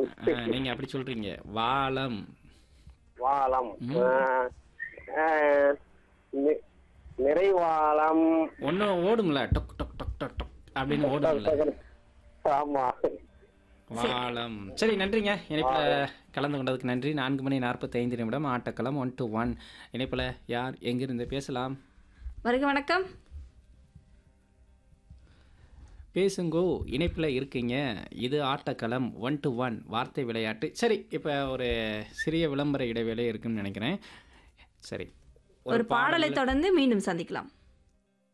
ஆ, நீங்க அப்படி சொல்றீங்க வாழம் வாழம் ஆ, ஆ, நி- நிறைவாழம் ஒண்ணு ஓடுங்களா டொக் டொக் டொக் டொக் டொக் அப்படின்னு ஓடுங்களா ஆமா வாழம் சரி நன்றிங்க இணைப்புல கலந்து கொண்டதுக்கு நன்றி நான்கு மணி நாற்பத்தி ஐந்து நிமிடம் ஆட்டக்களம் ஒன் டு ஒன் இணைப்புல யார் எங்கிருந்து பேசலாம் வருக வணக்கம் பேசுங்கோ இணைப்புல இருக்கீங்க இது ஆட்டக்களம் ஒன் டு ஒன் வார்த்தை விளையாட்டு சரி இப்போ ஒரு சிறிய விளம்பர இடைவேளை இருக்குன்னு நினைக்கிறேன் சரி ஒரு பாடலை தொடர்ந்து மீண்டும் சந்திக்கலாம்